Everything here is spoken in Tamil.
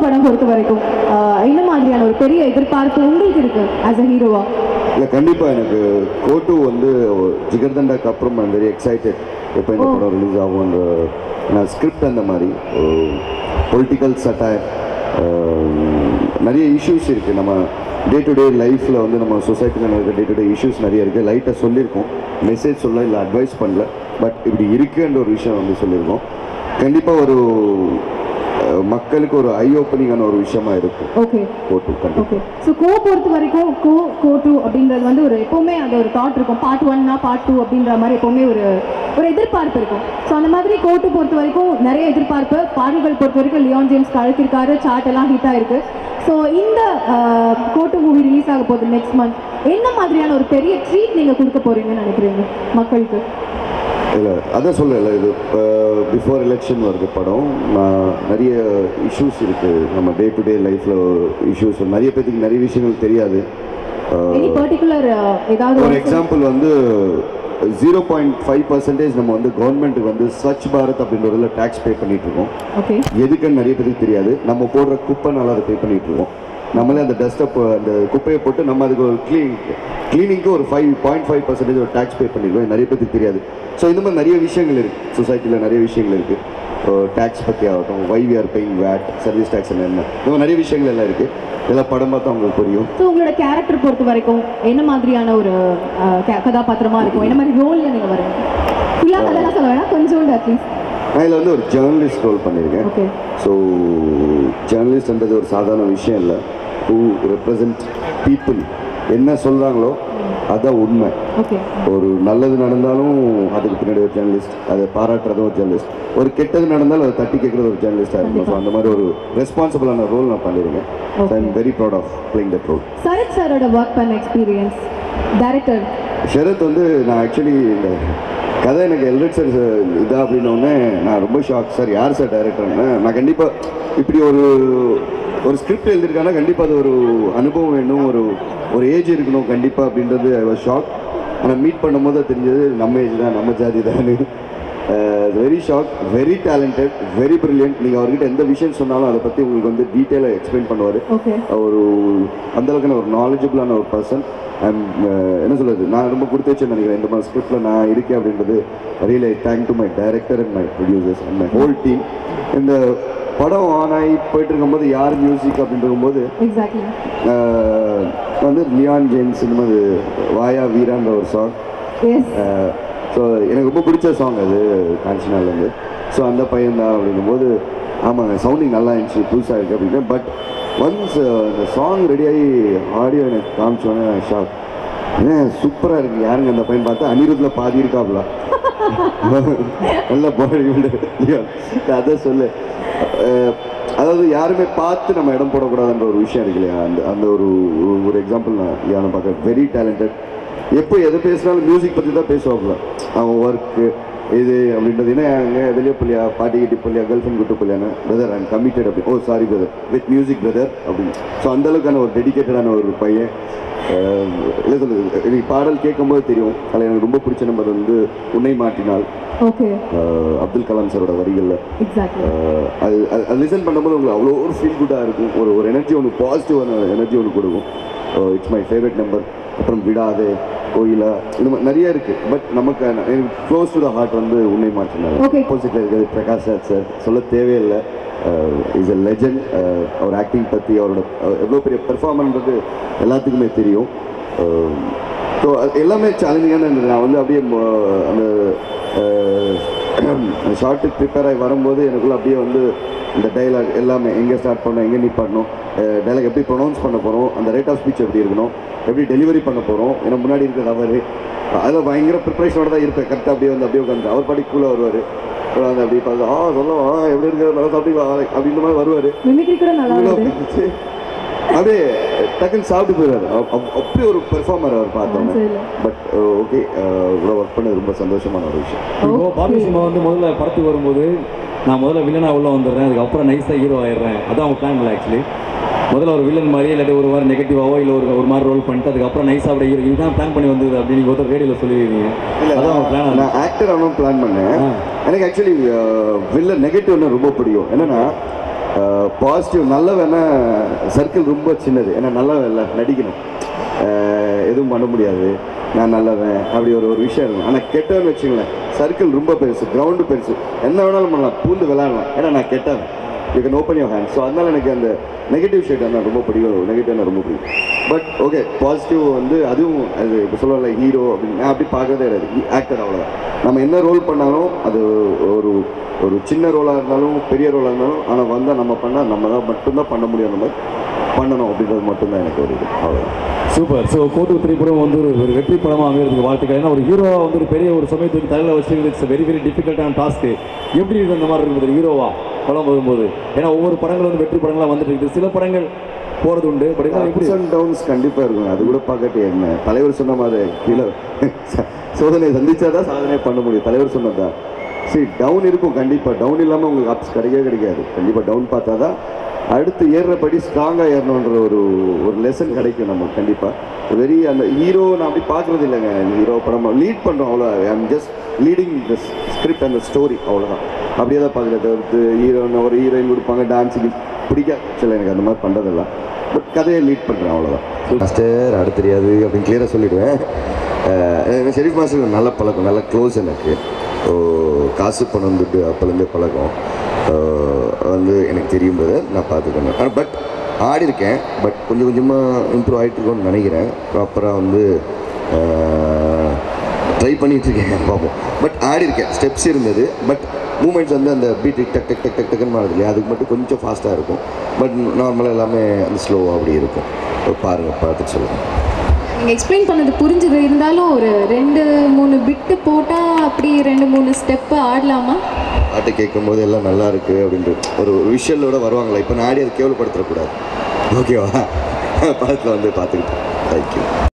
படம் பொறுத்த வரைக்கும் ஆஹ், என்ன மாதிரியான ஒரு பெரிய எதிர்பார்ப்பு உங்களுக்கு இருக்கு ஆஸ் அ ஹீரோவா இல்லை கண்டிப்பாக எனக்கு கோட்டு வந்து ஜிகர்தண்டாக்கு அப்புறம் ஐம் வெரி எக்ஸைட்டட் எப்போ இந்த ஓ. படம் ரிலீஸ் ஆகும்ன்ற நான் ஸ்கிரிப்ட் அந்த மாதிரி பொலிட்டிக்கல் சட்டையர் நிறைய இஷ்யூஸ் இருக்குது நம்ம டே டு டே லைஃப்பில் வந்து நம்ம சொசைட்டியில் நடக்கிற டே டு டே இஷ்யூஸ் நிறைய இருக்குது லைட்டாக சொல்லியிருக்கோம் மெசேஜ் சொல்ல இல்லை அட்வைஸ் பண்ணல பட் இப்படி இருக்குன்ற ஒரு விஷயம் வந்து சொல்லியிருக்கோம் கண்டிப்பாக ஒரு அஹ், மக்களுக்கு ஒரு ஐ ஓப்பனிங்கான ஒரு விஷயமா இருக்கும் ஓகே கோட்டு கண்டிப்பாக ஓகே ஸோ கோ பொறுத்த வரைக்கும் கோ கோ டூ அப்படின்றது வந்து ஒரு எப்போவுமே அந்த ஒரு தாட் இருக்கும் பார்ட் ஒன்னா பார்ட் டூ அப்படின்ற மாதிரி எப்போவுமே ஒரு ஒரு எதிர்பார்ப்பு இருக்கும் ஸோ அந்த மாதிரி கோ டூ பொறுத்த வரைக்கும் நிறைய எதிர்பார்ப்பு பாடல்கள் பொறுத்த வரைக்கும் லியான் ஜேம்ஸ் கழக்கிருக்காரு சார்ட் எல்லாம் ஹிட் ஆயிருக்கு ஸோ இந்த கோ டூ மூவி ரிலீஸ் ஆக போகுது நெக்ஸ்ட் மந்த் என்ன மாதிரியான ஒரு பெரிய ட்ரீட் நீங்கள் கொடுக்க போறீங்கன்னு நினைக்கிறீங்க மக்களுக்கு இல்லை அதான் சொல்லலை இது இப்போ பிஃபோர் எலெக்ஷன் வருது படம் நான் நிறைய இஷ்யூஸ் இருக்குது நம்ம டே டு டே லைஃப்பில் இஷ்யூஸ் நிறைய பேத்துக்கு நிறைய விஷயங்கள் தெரியாது அஹ், எனி பர்டிகுலர் ஏதாவது ஒரு ஒரு எக்ஸாம்பிள் வந்து ஜீரோ பாயிண்ட் ஃபைவ் பர்சன்டேஜ் நம்ம வந்து கவர்மெண்ட்டுக்கு வந்து ஸ்வச் பாரத் அப்படின்றதுல டேக்ஸ் பே பண்ணிட்டு இருக்கோம் ஓகே எதுக்குன்னு நிறைய பேருக்கு தெரியாது நம்ம போடுற குப்பைனால அதை பே பண்ணிட்டு இருக்கோம் நம்மளே அந்த டஸ்ட்டை அந்த குப்பையை போட்டு நம்ம அதுக்கு ஒரு க்ளீன் க்ளீனிங்க்கு ஒரு ஃபைவ் பாயிண்ட் ஃபைவ் பர்சன்டேஜ் ஒரு டேக்ஸ் பே பண்ணிருக்கோம் இது நிறைய பேருக்கு தெரியாது ஸோ இந்த மாதிரி நிறைய விஷயங்கள் இருக்குது சொசைட்டியில் நிறைய விஷயங்கள் இருக்குது டேக்ஸ் பற்றி ஆகட்டும் why we are paying VAT service tax என்ன இந்த மாதிரி நிறைய விஷயங்கள் எல்லாம் இருக்குது இதெல்லாம் படம் பார்த்தா உங்களுக்கு புரியும் ஸோ உங்களோட கேரக்டர் பொறுத்த வரைக்கும் என்ன மாதிரியான ஒரு அஹ், க- கதாபாத்திரமா இருக்கும் என்ன மாதிரி ரோல்ல நீங்க வருவீங்க ஃபுல்லாக கதைலாம் சொல்ல வேணாம் கொஞ்சோண்டு அட்லீஸ்ட் நான் இதில் வந்து ஒரு ஜேர்னலிஸ்ட் ரோல் பண்ணியிருக்கேன் ஓகே ஸோ ஜேர்னலிஸ்ட்ன்றது ஒரு சாதாரண விஷயம் இல்லை ஹூ ரெப்ரசன்ட் பீப்புள் என்ன சொல்கிறாங்களோ அதான் உண்மை ஓகே ஒரு நல்லது நடந்தாலும் அதுக்கு பின்னாடி ஒரு ஜேர்னலிஸ்ட் அதை பாராட்டுறதும் ஒரு ஜேர்னலிஸ்ட் ஒரு கெட்டது நடந்தாலும் அதை தட்டி கேட்குறது ஒரு ஜேர்னலிஸ்டாக இருக்கும் ஸோ அந்த மாதிரி ஒரு ரெஸ்பான்சிபிளான ரோல் நான் பண்ணியிருக்கேன் I am very proud of playing that role Sarath சாரோட ஒர்க் பண்ண எக்ஸ்பீரியன்ஸ் டைரக்டர் ஷரத் வந்து நான் ஆக்சுவலி இந்த கதை எனக்கு எல்ரெட் சார் இதா அப்படின்னோடனே நான் ரொம்ப ஷாக் சார் யார் சார் டைரக்டர்னு நான் கண்டிப்பாக இப்படி ஒரு ஒரு ஸ்கிரிப்ட் எழுதியிருக்காங்கன்னா கண்டிப்பாக அது ஒரு அனுபவம் வேணும் ஒரு ஒரு ஏஜ் இருக்கணும் கண்டிப்பாக அப்படின்றது ஐ வாஸ் ஷாக் ஆனால் மீட் பண்ணும்போது தான் தெரிஞ்சது நம்ம ஏஜ் தான் நம்ம ஜாதி தான் very shock very talented very brilliant நீங்கள் அவர்கிட்ட எந்த விஷயம் சொன்னாலும் அதை பற்றி உங்களுக்கு வந்து டீட்டெயிலாக எக்ஸ்பிளைன் பண்ணுவார் ஓகே ஒரு அந்த அளவுக்கான ஒரு நாலேஜபிளான ஒரு பர்சன் என்ன சொல்றது நான் ரொம்ப கொடுத்து வச்சேன்னு நினைக்கிறேன் இந்த மாதிரி ஸ்கிரிப்டில் நான் இருக்கேன் அப்படின்றது really thank to my director and my producers and my whole team இந்த படம் ஆன் ஆகி போயிட்டு இருக்கும்போது யார் மியூசிக் அப்படின்னு இருக்கும்போது எக்ஸாக்ட்லி அஹ், வந்து லியான் ஜேம்ஸ் இந்த மாதிரி வாயா வீரான்ற ஒரு சாங் எஸ் ஸோ எனக்கு ரொம்ப பிடிச்ச சாங் அது காஞ்சனாலேருந்து ஸோ அந்த பையன் தான் அப்படிங்கும்போது ஆமாங்க சவுண்டிங் நல்லா இருந்துச்சு புதுசாக இருக்குது அப்படின்னு பட் ஒன்ஸ் அந்த சாங் ரெடியாகி ஆடியோ எனக்கு காமிச்சோன்னே ஷாக் ஏன் சூப்பராக இருக்குது யாருங்க அந்த பையன் பார்த்தா அனிருத்தில் பாதி இருக்காப்ல நல்ல பாடி அதை சொல்லு அஹ், அதாவது யாருமே பார்த்து நம்ம இடம் போடக்கூடாதுன்ற ஒரு விஷயம் இருக்கு இல்லையா அந்த அந்த ஒரு ஒரு எக்ஸாம்பிள் நான் லியானை பார்க்க வெரி டேலண்டட் எப்போ எது பேசினாலும் மியூசிக் பற்றி தான் பேசுவாப்புல அவன் ஒர்க்கு இது அப்படின்றது என்ன அங்கே வெளியே பிள்ளையா பாட்டி கிட்டி பிள்ளையா கேர்ள் ஃப்ரெண்ட் குட்டு பிள்ளையான பிரதர் ஐம் கமிட்டட் அப்படி oh sorry brother with music brother அப்படின்னு ஸோ அந்த அளவுக்கான ஒரு டெடிக்கேட்டடான ஒரு பையன் அஹ், என்ன சொல்றது எனக்கு பாடல் கேட்கும்போது தெரியும் அதில் எனக்கு ரொம்ப பிடிச்ச நம்பர் வந்து உன்னை மாட்டினால் ஓகே அஹ், அப்துல் கலாம் சாரோட வரிகளில் எக்ஸாக்ட்லி ஆஹ் அது அது- அது லிசன் பண்ணும்போது உங்களுக்கு அவ்வளோ ஒரு ஃபீல் குட்டாக இருக்கும் ஒரு ஒரு எனர்ஜி ஒன்று பாசிட்டிவான எனர்ஜி ஒன்று கொடுக்கும் இட்ஸ் மை ஃபேவரட் நம்பர் அப்புறம் விடாதே கோயிலா இந்த மாதிரி நிறைய இருக்குது பட் நமக்கு அன- எனக்கு க்ளோஸ் டு த ஹார்ட் வந்து உன்னை மாற்றினார் Okay. ஆப்போசிட்டில் இருக்கிறது பிரகாஷ் ராஜ் சார் சொல்ல தேவையில்லை இஸ் a லெஜண்ட் அவர் ஆக்டிங் பற்றி அவரோட எவ்வளோ பெரிய பெர்ஃபார்மன்றது எல்லாத்துக்குமே தெரியும் ஸோ எல்லாமே சேலஞ்சிங்கான இருந்தது நான் வந்து அப்படியே ம- அந்த ஷார்ட்டுக்கு ப்ரிப்பேர் ஆகி வரும்போது எனக்குள்ள அப்படியே வந்து இந்த டைலாக் எல்லாமே எங்கே ஸ்டார்ட் பண்ணணும் எங்கே நிப்பாட்டணும் டைலாக் எப்படி ப்ரொனவுன்ஸ் பண்ண போகிறோம் அந்த ரேட் ஆஃப் ஸ்பீச் எப்படி இருக்கணும் எப்படி டெலிவரி பண்ண போகிறோம் ஏன்னா முன்னாடி இருக்கிற அவர் அதில் பயங்கர ப்ரிப்பரேஷனோட தான் இருப்பேன் கரெக்டாக அப்படியே வந்து அப்படியே உட்காந்து அவர் பாட்டி கூலாக வருவார் வந்து அப்படியே பார்த்து ஆ சொல்லுவோம் ஆ எப்படி இருக்கிற நல்லா சாப்பிட்டீங்களா அப்படின்ற மாதிரி வருவார் மிமிக்ரி கூட நல்லா இவ்வளோ வருது பிடிச்சு, அப்படியே டக்குன்னு சாப்பிட்டு போயிடுவார் அப்~ அப்~ அப்படி ஒரு பெர்ஃபார்மர் அவர் பார்த்தோன்னே சரி. பட் ஓகே இவ்வளோ ஒர்க் பண்ணது ரொம்ப சந்தோஷமான ஒரு விஷயம் இப்போ பாபி சிம்மா வந்து முதல்ல படத்துக்கு வரும்போது நான் முதல்ல வில்லனா உள்ள வந்துடுறேன் அதுக்கப்புறம் நைஸாக ஹீரோ ஆயிடுறேன் அதான் அவங்க பிளான் இல்லை ஆக்சுவலி முதல்ல ஒரு வில்லன் மாதிரி இல்லாட்டி ஒரு மாதிரி நெகட்டிவாவோ இல்லை ஒரு ஒரு மாதிரி ரோல் பண்ணிட்டு அதுக்கப்புறம் நைஸாக அப்படியே ஹீரோ இதுதான் பிளான் பண்ணி வந்தது அப்படின்னு நீங்கள் ஒருத்தர் ரேடியோவில் சொல்லியிருக்கீங்க இல்ல, அதான் அவங்க பிளான் நான் ஆக்டர் ஆகணும் பிளான் பண்ணேன் ஆ. எனக்கு ஆக்சுவலி வில்ல நெகட்டிவ்னு ரொம்ப பிடிக்கும் என்னன்னா பாசிட்டிவ் நல்லவன்னா சர்க்கிள் ரொம்ப சின்னது ஏன்னா நல்லவன் இல்லை நடிக்கணும் அஹ் எதுவும் பண்ண முடியாது நான் நல்லவன் அப்படி ஒரு ஒரு விஷயம் இருக்கும் ஆனால் கெட்டவன் வச்சுங்களேன் சர்க்கிள் ரொம்ப பெருசு கிரவுண்டு பெருசு என்ன வேணாலும் பண்ணலாம் பூந்து விளையாடலாம் ஏன்னா நான் கெட்டவன் you can open your hand so அதனால எனக்கு அந்த நெகட்டிவ் ஷேட் என்ன ரொம்ப பிடிக்கும் நெகட்டிவ் என்ன ரொம்ப பிடிக்கும் பட் ஓகே பாசிட்டிவ் வந்து அதுவும் அது இப்போ சொல்லல ஹீரோ அப்படின்னு நான் அப்படி பார்க்கறதே கிடையாது ஆக்டர் அவ்வளோதான் நம்ம என்ன ரோல் பண்ணாலும் அது ஒரு ஒரு சின்ன ரோலாக இருந்தாலும் பெரிய ரோலாக இருந்தாலும் ஆனால் வந்தால் நம்ம பண்ணால் நம்ம தான் மட்டும்தான் பண்ண முடியும் அந்த மாதிரி பண்ணணும் அப்படின்றது மட்டும்தான் எனக்கு ஒரு இது அவ்வளோதான் சூப்பர் ஸோ கோட்டு திரைப்படம் வந்து ஒரு ஒரு வெற்றி படமாக அமைகிறதுக்கு வாழ்த்துக்கள் ஏன்னா ஒரு ஹீரோவா வந்து ஒரு பெரிய ஒரு சமயத்துக்கு தலையில் வச்சுக்கிறது இட்ஸ் வெரி வெரி டிஃபிகல்ட்டான டாஸ்க்கு எப்படி இருக்கு அந்த மாதிரி இருக்குது ஹீரோவா படம் வரும்போது ஏன்னா ஒவ்வொரு படங்கள் வந்து வெற்றி படங்களாக வந்துட்டு இருக்குது சில படங்கள் போகிறது உண்டு பட் இருந்தாலும் எப்படி அப்ஸ் அண்ட் டவுன்ஸ் கண்டிப்பாக இருக்கும் அது கூட பார்க்கட்டு என்ன தலைவர் சொன்ன மாதிரி கீழே சோதனை சந்திச்சாதான் சாதனை பண்ண முடியும் தலைவர் சொன்னதுதான் சரி டவுன் இருக்கும் கண்டிப்பாக டவுன் இல்லாமல் உங்களுக்கு அப்ஸ் கிடைக்கவே கிடைக்காது கண்டிப்பாக டவுன் பார்த்தா தான் அடுத்து ஏறுறபடி ஸ்ட்ராங்காக ஏறணுன்ற ஒரு ஒரு லெசன் கிடைக்கும் நமக்கு கண்டிப்பாக வெரி அந்த ஹீரோ நான் அப்படி பார்க்குறது இல்லைங்க ஹீரோ படம் லீட் பண்ணுறோம் அவ்வளோ I'm just leading the script அந்த ஸ்டோரி அவ்வளோதான் அப்படியே தான் பார்க்குறது தவிர்த்து ஹீரோன்னு ஒரு ஹீரோயின் கொடுப்பாங்க டான்ஸுக்கு பிடிக்காது சில எனக்கு அந்த மாதிரி பண்ணுறதெல்லாம் பட் கதையை லீட் பண்ணுறேன் அவ்வளோதான் மாஸ்டர் அடுத்து தெரியாது அப்படின்னு கிளியராக சொல்லிடுவேன் அஹ் எனக்கு ஷெரீஃப் மாஸ்டர் நல்ல பழக்கம் நல்ல க்ளோஸ் எனக்கு ஓ காசு பணம் துட்டு அப்போலேருந்தே பழக்கம் அஹ் வந்து எனக்கு தெரியும் போது நான் பார்த்துக்கணும் ஆனால் பட் ஆடி இருக்கேன் பட் கொஞ்சம் கொஞ்சமாக இம்ப்ரூவ் ஆகிட்டு இருக்கோன்னு நினைக்கிறேன் ப்ராப்பராக வந்து ட்ரை பண்ணிட்டு இருக்கேன் பார்ப்போம் பட் ஆடி இருக்கேன் ஸ்டெப்ஸ் இருந்தது பட் மூமெண்ட்ஸ் வந்து அந்த பீட் டக் டக் டக் டக் டக்குன்னு மாறுது இல்லையா அதுக்கு மட்டும் கொஞ்சம் ஃபாஸ்ட்டாக இருக்கும் பட் நார்மலாக எல்லாமே அந்த ஸ்லோவாக அப்படி இருக்கும் இப்போ பாருங்கள் பார்த்துட்டு சொல்லுங்கள் நீங்கள் எக்ஸ்பிளைன் பண்ணது புரிஞ்சுது இருந்தாலும் ஒரு ரெண்டு மூணு பிட்டு போட்டால் அப்படி ரெண்டு மூணு ஸ்டெப்பு ஆடலாமா பாட்டு கேட்கும்போது எல்லாம் நல்லா இருக்கு அப்படின்ட்டு ஒரு ஒரு விஷயலோட வருவாங்களா இப்போ நான் ஆடி அதை கேவலப்படுத்தக்கூடாது ஓகேவா படத்தில் வந்து பார்த்துக்கிட்டேன் தேங்க்யூ